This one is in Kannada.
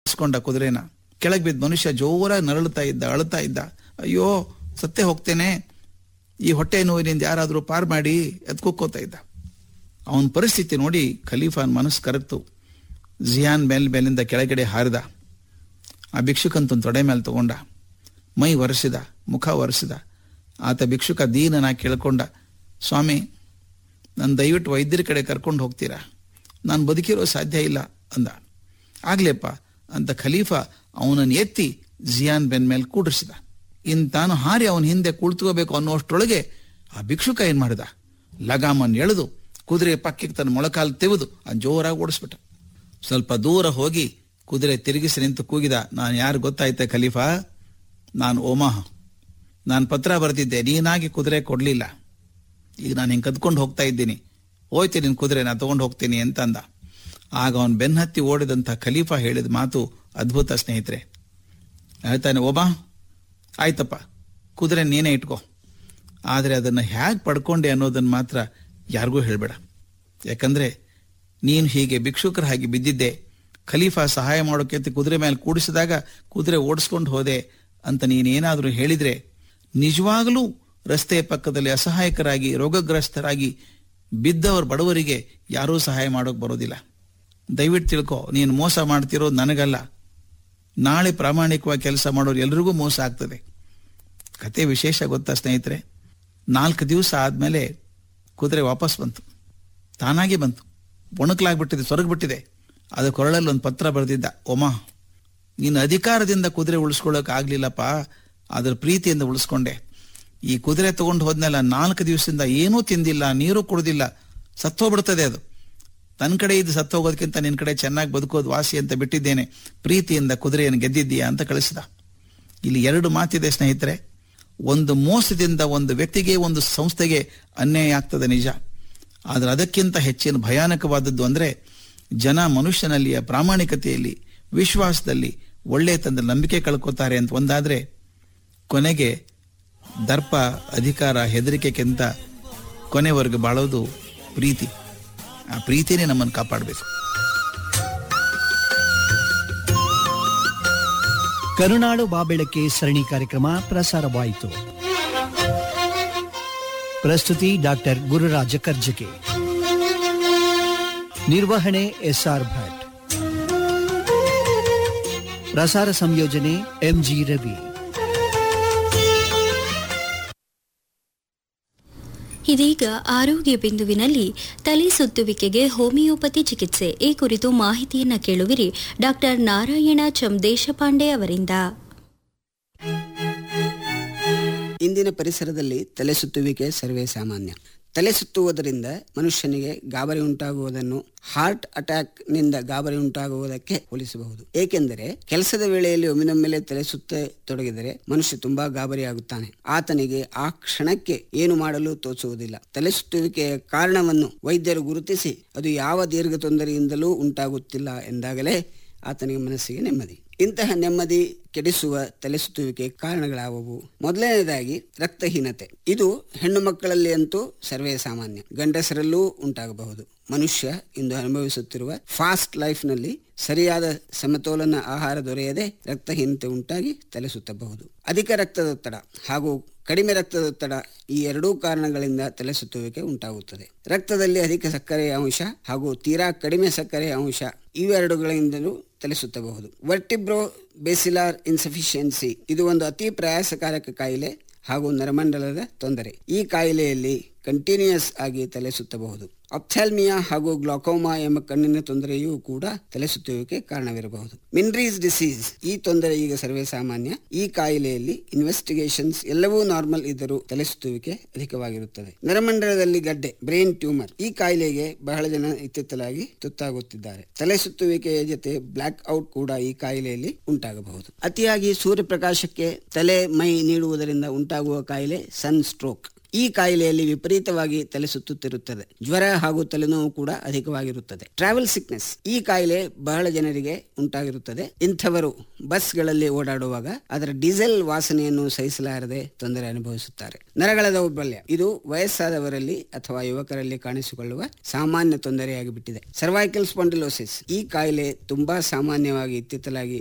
ಇಸ್ಕೊಂಡ ಕುದುರೆನ ಕೆಳಗೆ ಬಿದ್ದ ಮನುಷ್ಯ ಜೋರಾಗಿ ನರಳುತ್ತಾ ಇದ್ದ ಅಳುತ್ತಾ ಇದ್ದ ಅಯ್ಯೋ ಸತ್ತೇ ಹೋಗ್ತೇನೆ ಈ ಹೊಟ್ಟೆ ನೋವಿನಿಂದ ಯಾರಾದರೂ ಪಾರ್ ಮಾಡಿ ಎತ್ಕೋಕೋತಾ ಇದ್ದ ಅವನ ಪರಿಸ್ಥಿತಿ ನೋಡಿ ಖಲೀಫಾನ್ ಮನಸ್ಸು ಕರಗ್ತು ಜಿಯಾನ್ ಮೇಲ್ ಮೇಲಿಂದ ಕೆಳಗಡೆ ಹಾರಿದ ಆ ಭಿಕ್ಷುಕಂತನ ತೊಡೆ ಮೇಲೆ ತಗೊಂಡ ಮೈ ಒರೆಸಿದ ಮುಖ ಒರೆಸಿದ ಆತ ಭಿಕ್ಷುಕ ದೀನನ ಕೇಳ್ಕೊಂಡ ಸ್ವಾಮಿ ನನ್ನ ದಯವಿಟ್ಟು ವೈದ್ಯರ ಕಡೆ ಕರ್ಕೊಂಡು ಹೋಗ್ತೀರಾ ನಾನು ಬದುಕಿರೋ ಸಾಧ್ಯ ಇಲ್ಲ ಅಂದ ಆಗ್ಲೇಪ್ಪ ಅಂತ ಖಲೀಫಾ ಅವನನ್ನು ಎತ್ತಿ ಜಿಯಾನ್ ಬೆನ್ ಮೇಲೆ ಕೂಡಿಸಿದ ಇನ್ ತಾನು ಹಾರಿ ಅವನ ಹಿಂದೆ ಕುಳಿತುಕೋಬೇಕು ಅನ್ನೋಷ್ಟರೊಳಗೆ ಆ ಭಿಕ್ಷುಕ ಏನ್ ಮಾಡಿದ ಲಗಾಮನ್ ಎಳೆದು ಕುದುರೆ ಪಕ್ಕಕ್ಕೆ ತನ್ನ ಮೊಳಕಾಲು ತೆಗೆದು ಆ ಜೋರಾಗಿ ಓಡಿಸ್ಬಿಟ್ಟ ಸ್ವಲ್ಪ ದೂರ ಹೋಗಿ ಕುದುರೆ ತಿರುಗಿಸಿ ನಿಂತು ಕೂಗಿದ ನಾನು ಯಾರು ಗೊತ್ತಾಯ್ತೆ ಖಲೀಫಾ ನಾನು ಓಮಾಹ ನಾನು ಪತ್ರ ಬರೆದಿದ್ದೆ ನೀನಾಗಿ ಕುದುರೆ ಕೊಡ್ಲಿಲ್ಲ ಈಗ ನಾನು ಹಿಂಗೆ ಕದ್ಕೊಂಡು ಹೋಗ್ತಾ ಇದ್ದೀನಿ ಹೋಯ್ತೆ ನಿನ್ ಕುದುರೆ ನಾ ತಗೊಂಡು ಹೋಗ್ತೀನಿ ಅಂತ ಅಂದ ಆಗ ಅವನ್ ಬೆನ್ನತ್ತಿ ಓಡಿದಂಥ ಖಲೀಫಾ ಹೇಳಿದ ಮಾತು ಅದ್ಭುತ ಸ್ನೇಹಿತರೆ ಹೇಳ್ತಾನೆ ಓಬಾ ಆಯ್ತಪ್ಪ ಕುದುರೆ ನೀನೇ ಇಟ್ಕೋ ಆದರೆ ಅದನ್ನು ಹೇಗೆ ಪಡ್ಕೊಂಡೆ ಅನ್ನೋದನ್ನ ಮಾತ್ರ ಯಾರಿಗೂ ಹೇಳಬೇಡ ಯಾಕಂದ್ರೆ ನೀನು ಹೀಗೆ ಭಿಕ್ಷುಕರ ಹಾಗೆ ಬಿದ್ದಿದ್ದೆ ಖಲೀಫಾ ಸಹಾಯ ಮಾಡೋಕೆ ಅಂತ ಕುದುರೆ ಮೇಲೆ ಕೂಡಿಸಿದಾಗ ಕುದುರೆ ಓಡಿಸ್ಕೊಂಡು ಹೋದೆ ಅಂತ ನೀನೇನಾದರೂ ಹೇಳಿದ್ರೆ ನಿಜವಾಗಲೂ ರಸ್ತೆಯ ಪಕ್ಕದಲ್ಲಿ ಅಸಹಾಯಕರಾಗಿ ರೋಗಗ್ರಸ್ತರಾಗಿ ಬಿದ್ದವರ ಬಡವರಿಗೆ ಯಾರೂ ಸಹಾಯ ಮಾಡೋಕೆ ಬರೋದಿಲ್ಲ ದಯವಿಟ್ಟು ತಿಳ್ಕೊ ನೀನು ಮೋಸ ಮಾಡ್ತಿರೋದು ನನಗಲ್ಲ ನಾಳೆ ಪ್ರಾಮಾಣಿಕವಾಗಿ ಕೆಲಸ ಮಾಡೋರು ಎಲ್ರಿಗೂ ಮೋಸ ಆಗ್ತದೆ ಕತೆ ವಿಶೇಷ ಗೊತ್ತಾ ಸ್ನೇಹಿತರೆ ನಾಲ್ಕು ದಿವಸ ಆದಮೇಲೆ ಕುದುರೆ ವಾಪಸ್ ಬಂತು ತಾನಾಗಿ ಬಂತು ಒಣಕಲಾಗ್ಬಿಟ್ಟಿದೆ ಸೊರಗ್ಬಿಟ್ಟಿದೆ ಅದು ಕೊರಳಲ್ಲಿ ಒಂದು ಪತ್ರ ಬರೆದಿದ್ದ ಒಮಾ ನೀನು ಅಧಿಕಾರದಿಂದ ಕುದುರೆ ಉಳಿಸ್ಕೊಳ್ಳೋಕೆ ಆಗ್ಲಿಲ್ಲಪ್ಪ ಅದ್ರ ಪ್ರೀತಿಯಿಂದ ಉಳಿಸ್ಕೊಂಡೆ ಈ ಕುದುರೆ ತಗೊಂಡು ಹೋದ್ಮೇಲೆ ನಾಲ್ಕು ದಿವಸದಿಂದ ಏನೂ ತಿಂದಿಲ್ಲ ನೀರು ಕುಡ್ದಿಲ್ಲ ಸತ್ತೋಗ್ಬಿಡ್ತದೆ ಅದು ತನ್ನ ಕಡೆ ಇದು ಸತ್ತೋಗೋದಕ್ಕಿಂತ ನಿನ್ನ ಕಡೆ ಚೆನ್ನಾಗಿ ಬದುಕೋದು ವಾಸಿ ಅಂತ ಬಿಟ್ಟಿದ್ದೇನೆ ಪ್ರೀತಿಯಿಂದ ಕುದುರೆಯನ್ನು ಗೆದ್ದಿದ್ದೀಯಾ ಅಂತ ಕಳಿಸಿದ ಇಲ್ಲಿ ಎರಡು ಮಾತಿದೆ ಸ್ನೇಹಿತರೆ ಒಂದು ಮೋಸದಿಂದ ಒಂದು ವ್ಯಕ್ತಿಗೆ ಒಂದು ಸಂಸ್ಥೆಗೆ ಅನ್ಯಾಯ ಆಗ್ತದೆ ನಿಜ ಆದರೆ ಅದಕ್ಕಿಂತ ಹೆಚ್ಚಿನ ಭಯಾನಕವಾದದ್ದು ಅಂದ್ರೆ ಜನ ಮನುಷ್ಯನಲ್ಲಿಯ ಪ್ರಾಮಾಣಿಕತೆಯಲ್ಲಿ ವಿಶ್ವಾಸದಲ್ಲಿ ಒಳ್ಳೆತನದ ನಂಬಿಕೆ ಕಳ್ಕೊತಾರೆ ಅಂತ ಒಂದಾದ್ರೆ ಕೊನೆಗೆ ದರ್ಪ ಅಧಿಕಾರ ಹೆದರಿಕೆಗಿಂತ ಕೊನೆವರೆಗೂ ಬಾಳೋದು ಪ್ರೀತಿ ಆ ಪ್ರೀತಿನೇ ನಮ್ಮನ್ನು ಕಾಪಾಡಬೇಕು ಕರುನಾಡು ಬಾಬೆಳಕೆ ಸರಣಿ ಕಾರ್ಯಕ್ರಮ ಪ್ರಸಾರವಾಯಿತು ಪ್ರಸ್ತುತಿ ಡಾಕ್ಟರ್ ಗುರುರಾಜ ಕರ್ಜಕೆ ನಿರ್ವಹಣೆ ಎಸ್ಆರ್ ಭಟ್ ಪ್ರಸಾರ ಸಂಯೋಜನೆ ಎಂಜಿ ರವಿ ಇದೀಗ ಆರೋಗ್ಯ ಬಿಂದುವಿನಲ್ಲಿ ತಲೆ ಸುತ್ತುವಿಕೆಗೆ ಹೋಮಿಯೋಪತಿ ಚಿಕಿತ್ಸೆ ಈ ಕುರಿತು ಮಾಹಿತಿಯನ್ನ ಕೇಳುವಿರಿ ಡಾಕ್ಟರ್ ನಾರಾಯಣ ಚಂ ದೇಶಪಾಂಡೆ ಅವರಿಂದ ಇಂದಿನ ಪರಿಸರದಲ್ಲಿ ತಲೆ ಸುತ್ತುವಿಕೆ ಸರ್ವೇ ಸಾಮಾನ್ಯ ತಲೆ ಸುತ್ತುವುದರಿಂದ ಮನುಷ್ಯನಿಗೆ ಗಾಬರಿ ಉಂಟಾಗುವುದನ್ನು ಹಾರ್ಟ್ ಅಟ್ಯಾಕ್ ನಿಂದ ಗಾಬರಿ ಉಂಟಾಗುವುದಕ್ಕೆ ಹೋಲಿಸಬಹುದು ಏಕೆಂದರೆ ಕೆಲಸದ ವೇಳೆಯಲ್ಲಿ ಒಮ್ಮಿನೊಮ್ಮೆಲೆ ತಲೆ ಸುತ್ತ ತೊಡಗಿದರೆ ಮನುಷ್ಯ ತುಂಬಾ ಗಾಬರಿಯಾಗುತ್ತಾನೆ ಆತನಿಗೆ ಆ ಕ್ಷಣಕ್ಕೆ ಏನು ಮಾಡಲು ತೋಚುವುದಿಲ್ಲ ತಲೆ ಸುತ್ತುವಿಕೆಯ ಕಾರಣವನ್ನು ವೈದ್ಯರು ಗುರುತಿಸಿ ಅದು ಯಾವ ದೀರ್ಘ ತೊಂದರೆಯಿಂದಲೂ ಉಂಟಾಗುತ್ತಿಲ್ಲ ಎಂದಾಗಲೇ ಆತನಿಗೆ ಮನಸ್ಸಿಗೆ ನೆಮ್ಮದಿ ಇಂತಹ ನೆಮ್ಮದಿ ಕೆಡಿಸುವ ತಲೆಸುತ್ತುವಿಕೆ ಕಾರಣಗಳಾವುವು ಮೊದಲನೇದಾಗಿ ರಕ್ತಹೀನತೆ ಇದು ಹೆಣ್ಣು ಮಕ್ಕಳಲ್ಲಿ ಅಂತೂ ಸರ್ವೇ ಸಾಮಾನ್ಯ ಗಂಡಸರಲ್ಲೂ ಉಂಟಾಗಬಹುದು ಮನುಷ್ಯ ಇಂದು ಅನುಭವಿಸುತ್ತಿರುವ ಫಾಸ್ಟ್ ಲೈಫ್ನಲ್ಲಿ ಸರಿಯಾದ ಸಮತೋಲನ ಆಹಾರ ದೊರೆಯದೆ ರಕ್ತಹೀನತೆ ಉಂಟಾಗಿ ತಲೆ ಸುತ್ತಬಹುದು ಅಧಿಕ ರಕ್ತದೊತ್ತಡ ಹಾಗೂ ಕಡಿಮೆ ರಕ್ತದೊತ್ತಡ ಈ ಎರಡೂ ಕಾರಣಗಳಿಂದ ತಲೆ ಸುತ್ತುವಿಕೆ ಉಂಟಾಗುತ್ತದೆ ರಕ್ತದಲ್ಲಿ ಅಧಿಕ ಸಕ್ಕರೆಯ ಅಂಶ ಹಾಗೂ ತೀರಾ ಕಡಿಮೆ ಸಕ್ಕರೆಯ ಅಂಶ ಇವೆರಡುಗಳಿಂದಲೂ ತಲೆ ಸುತ್ತಬಹುದು ವರ್ಟಿಬ್ರೋ ಬೇಸಿಲಾರ್ ಇನ್ಸಫಿಷಿಯನ್ಸಿ ಇದು ಒಂದು ಅತಿ ಪ್ರಯಾಸಕಾರಕ ಕಾಯಿಲೆ ಹಾಗೂ ನರಮಂಡಲದ ತೊಂದರೆ ಈ ಕಾಯಿಲೆಯಲ್ಲಿ ಕಂಟಿನ್ಯೂಯಸ್ ಆಗಿ ತಲೆ ಸುತ್ತಬಹುದು ಅಪ್ಥಾಲ್ಮಿಯಾ ಹಾಗೂ ಗ್ಲಾಕೋಮಾ ಎಂಬ ಕಣ್ಣಿನ ತೊಂದರೆಯೂ ಕೂಡ ತಲೆ ಸುತ್ತುವಿಕೆ ಕಾರಣವಿರಬಹುದು ಮಿನ್ರೀಸ್ ಡಿಸೀಸ್ ಈ ತೊಂದರೆ ಈಗ ಸರ್ವೇ ಸಾಮಾನ್ಯ ಈ ಕಾಯಿಲೆಯಲ್ಲಿ ಇನ್ವೆಸ್ಟಿಗೇಷನ್ಸ್ ಎಲ್ಲವೂ ನಾರ್ಮಲ್ ಇದ್ದರೂ ತಲೆ ಸುತ್ತುವಿಕೆ ಅಧಿಕವಾಗಿರುತ್ತದೆ ನರಮಂಡಲದಲ್ಲಿ ಗಡ್ಡೆ ಬ್ರೈನ್ ಟ್ಯೂಮರ್ ಈ ಕಾಯಿಲೆಗೆ ಬಹಳ ಜನ ಇತ್ತಿತ್ತಲಾಗಿ ತುತ್ತಾಗುತ್ತಿದ್ದಾರೆ ತಲೆ ಸುತ್ತುವಿಕೆಯ ಜೊತೆ ಬ್ಲಾಕ್ ಔಟ್ ಕೂಡ ಈ ಕಾಯಿಲೆಯಲ್ಲಿ ಉಂಟಾಗಬಹುದು ಅತಿಯಾಗಿ ಸೂರ್ಯಪ್ರಕಾಶಕ್ಕೆ ತಲೆ ಮೈ ನೀಡುವುದರಿಂದ ಉಂಟಾಗುವ ಕಾಯಿಲೆ ಸನ್ ಸ್ಟ್ರೋಕ್ ಈ ಕಾಯಿಲೆಯಲ್ಲಿ ವಿಪರೀತವಾಗಿ ತಲೆ ಸುತ್ತುತ್ತಿರುತ್ತದೆ ಜ್ವರ ಹಾಗೂ ತಲೆನೋವು ಕೂಡ ಅಧಿಕವಾಗಿರುತ್ತದೆ ಟ್ರಾವೆಲ್ ಸಿಕ್ನೆಸ್ ಈ ಕಾಯಿಲೆ ಬಹಳ ಜನರಿಗೆ ಉಂಟಾಗಿರುತ್ತದೆ ಇಂಥವರು ಬಸ್ಗಳಲ್ಲಿ ಓಡಾಡುವಾಗ ಅದರ ಡೀಸೆಲ್ ವಾಸನೆಯನ್ನು ಸಹಿಸಲಾರದೆ ತೊಂದರೆ ಅನುಭವಿಸುತ್ತಾರೆ ನರಗಳ ದೌರ್ಬಲ್ಯ ಇದು ವಯಸ್ಸಾದವರಲ್ಲಿ ಅಥವಾ ಯುವಕರಲ್ಲಿ ಕಾಣಿಸಿಕೊಳ್ಳುವ ಸಾಮಾನ್ಯ ತೊಂದರೆಯಾಗಿ ಬಿಟ್ಟಿದೆ ಸರ್ವೈಕಲ್ ಸ್ಪಾಂಡಿಲೋಸಿಸ್ ಈ ಕಾಯಿಲೆ ತುಂಬಾ ಸಾಮಾನ್ಯವಾಗಿ ಇತ್ತಿತ್ತಲಾಗಿ